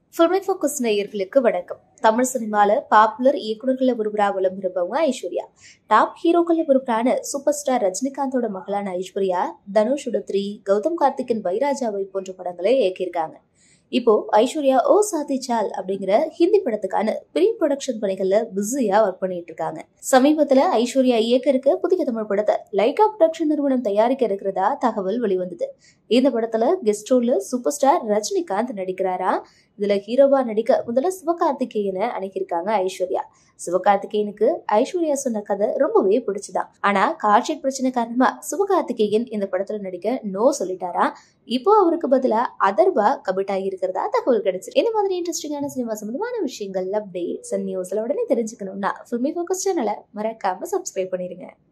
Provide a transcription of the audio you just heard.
ஃபில்மை focus நேயர்களுக்கு வணக்கம் தமிழ் சினிமால பாப்புலர் இயக்குநர்கள ஒருவரா வலம் இருப்பவங்க ஐஸ்வர்யா டாப் ஹீரோக்கள ஒருவரான சூப்பர் ஸ்டார் ரஜினிகாந்தோட மகளான ஐஸ்வர்யா தனுஷ் உடத்ரி கௌதம் கார்த்திகன் வைராஜாவை போன்ற படங்களை இயக்கியிருக்காங்க இப்போ ஐஸ்வர்யா ஓ சாதி சால் அப்படிங்கிற ஹிந்தி படத்துக்கான ப்ரீ ப்ரொடக்ஷன் பணிகள்ல பிஸியா ஒர்க் பண்ணிட்டு இருக்காங்க சமீபத்துல ஐஸ்வர்யா இயக்க இருக்க புதிய தமிழ் படத்தை லைகா ப்ரொடக்ஷன் நிறுவனம் தயாரிக்க இருக்கிறதா தகவல் வெளிவந்தது இந்த படத்துல கெஸ்ட் ரோல்ல சூப்பர் ஸ்டார் ரஜினிகாந்த் நடிக்கிறாரா இதுல ஹீரோவா நடிக்க முதல்ல சிவகார்த்திகேயனை அணுகியிருக்காங்க ஐஸ்வர்யா சிவகார்த்திகேயனுக்கு ஐஸ்வர்யா சொன்ன கதை ரொம்பவே பிடிச்சுதான் ஆனா கார்ஷீட் பிரச்சனை காரணமா சிவகார்த்திகேயன் இந்த படத்துல நடிக்க நோ சொல்லிட்டாரா இப்போ அவருக்கு பதிலா அதர்வா கமிட் ஆகியிருக்கிறதா தகவல் கிடைச்சு இந்த மாதிரி இன்ட்ரெஸ்டிங்கான சினிமா சம்பந்தமான விஷயங்கள் அப்டேட்ஸ் அண்ட் நியூஸ்ல உடனே தெரிஞ்சுக்கணும்னா ஃபில்மி ஃபோக்கஸ் சேனலை மறக்காம சப்ஸ்கிரைப் பண்ணிருங்க